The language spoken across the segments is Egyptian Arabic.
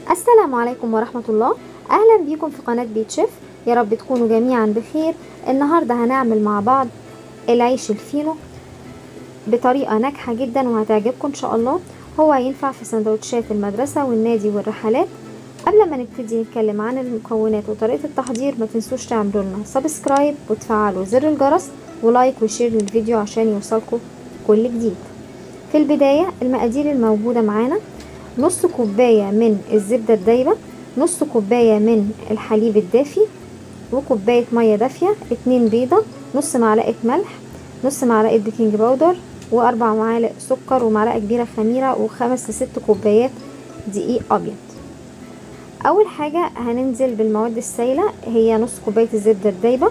السلام عليكم ورحمة الله أهلا بيكم في قناة بيت شيف يا رب تكونوا جميعا بخير النهاردة هنعمل مع بعض العيش الفينو بطريقة ناجحة جدا وهتعجبكم إن شاء الله هو ينفع في سندوتشات المدرسة والنادي والرحلات قبل ما نبتدي نتكلم عن المكونات وطريقة التحضير ما تنسوش تعملوا لنا سبسكرايب وتفعلوا زر الجرس ولايك وشير للفيديو عشان يوصلكم كل جديد في البداية المقادير الموجودة معانا نص كوباية من الزبدة الدايبة نص كوباية من الحليب الدافي وكوباية مية دافية اتنين بيضة نص معلقة ملح نص معلقة بيكنج باودر واربع معالق سكر ومعلقة كبيرة خميرة وخمس لست كوبايات دقيق ابيض اول حاجة هننزل بالمواد السائلة هي نص كوباية الزبدة الدايبة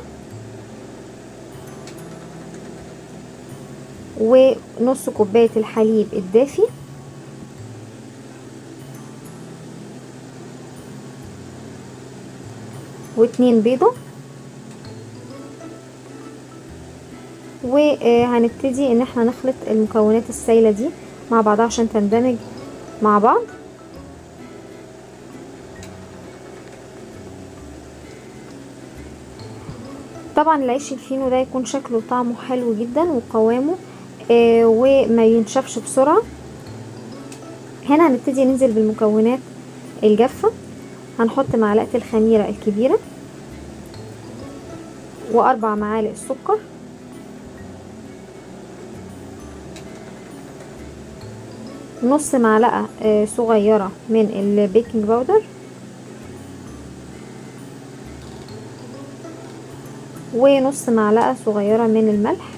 ونص كوباية الحليب الدافي واتنين بيضة وهنبتدي ان احنا نخلط المكونات السائلة دي مع بعضها عشان تندمج مع بعض طبعا العيش الفينو ده يكون شكله وطعمه حلو جدا وقوامه آه وما ينشفش بسرعة هنا هنبتدي ننزل بالمكونات الجافة هنحط معلقة الخميرة الكبيرة واربع معالق السكر نص معلقة آه صغيرة من البيكنج باودر ونص معلقة صغيرة من الملح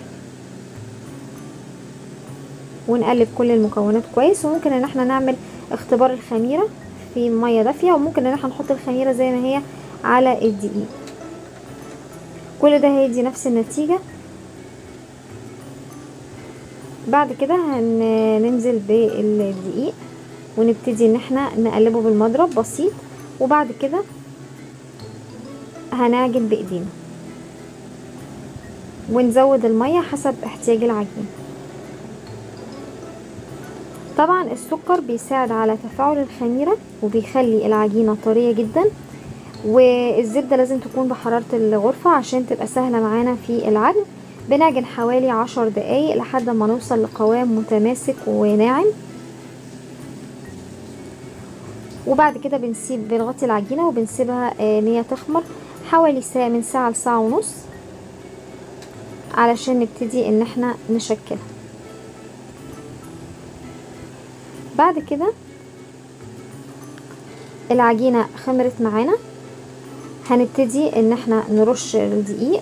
ونقلب كل المكونات كويس وممكن ان احنا نعمل اختبار الخميرة في مية دافية وممكن ان احنا نحط الخميرة زي ما هي على الدقيق كل ده هيدي نفس النتيجة بعد كده هننزل بالدقيق ونبتدي ان احنا نقلبه بالمضرب بسيط وبعد كده هنعجن بايدينا ونزود المية حسب احتياج العجين طبعا السكر بيساعد على تفاعل الخميرة وبيخلي العجينة طرية جدا والزبدة لازم تكون بحرارة الغرفة عشان تبقى سهلة معانا في العجن بنعجن حوالي عشر دقايق لحد ما نوصل لقوام متماسك وناعم وبعد كده بنسيب بنغطي العجينة وبنسيبها ان هي تخمر حوالي ساعة من ساعة لساعة ونص علشان نبتدي ان احنا نشكلها بعد كده العجينة خمرت معانا هنبتدي ان احنا نرش الدقيق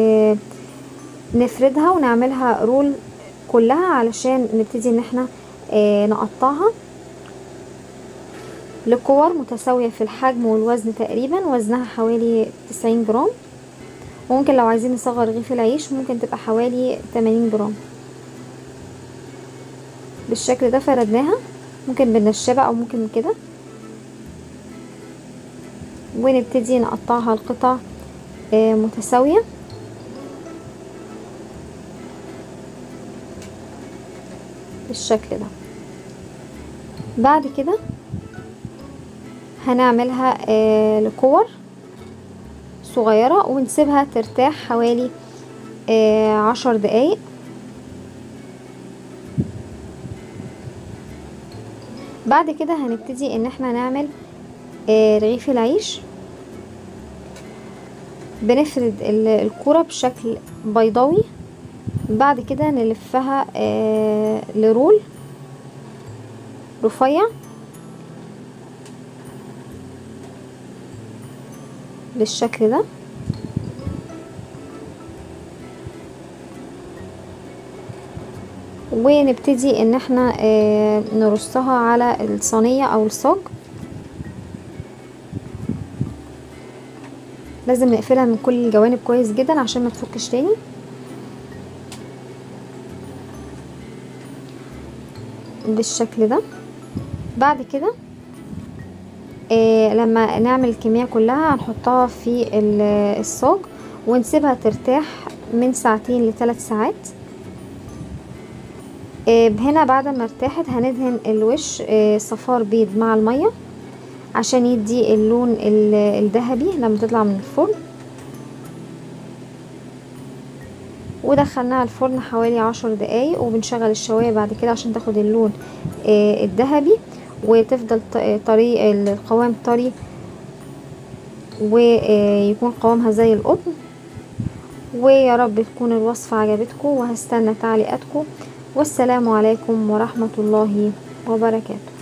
ونفردها ونعملها رول كلها علشان نبتدي ان احنا اه نقطعها لكور متساوية في الحجم والوزن تقريبا وزنها حوالي تسعين جرام وممكن لو عايزين نصغر رغيف العيش ممكن تبقى حوالي تمانين جرام بالشكل ده فردناها ممكن بالنشابة او ممكن كده ونبتدي نقطعها لقطع متساوية بالشكل ده بعد كده هنعملها لكور صغيرة ونسيبها ترتاح حوالي عشر دقايق بعد كده هنبتدي ان احنا نعمل رغيف العيش بنفرد الكرة بشكل بيضاوي بعد كده نلفها لرول رفيع بالشكل ده ونبتدي ان احنا نرصها على الصينية او الصاج لازم نقفلها من كل الجوانب كويس جدا عشان ما تفكش تاني بالشكل ده بعد كده آه لما نعمل الكمية كلها هنحطها في الصاج ونسيبها ترتاح من ساعتين لثلاث ساعات آه هنا بعد ما ارتاحت هندهن الوش آه صفار بيض مع المية عشان يدي اللون ال- الذهبي لما تطلع من الفرن ودخلناها الفرن حوالي عشر دقايق وبنشغل الشواية بعد كده عشان تاخد اللون آه، الذهبي وتفضل ط- طري القوام طري ويكون قوامها زي القطن ويا رب تكون الوصفة عجبتكم وهستنى تعليقاتكم والسلام عليكم ورحمة الله وبركاته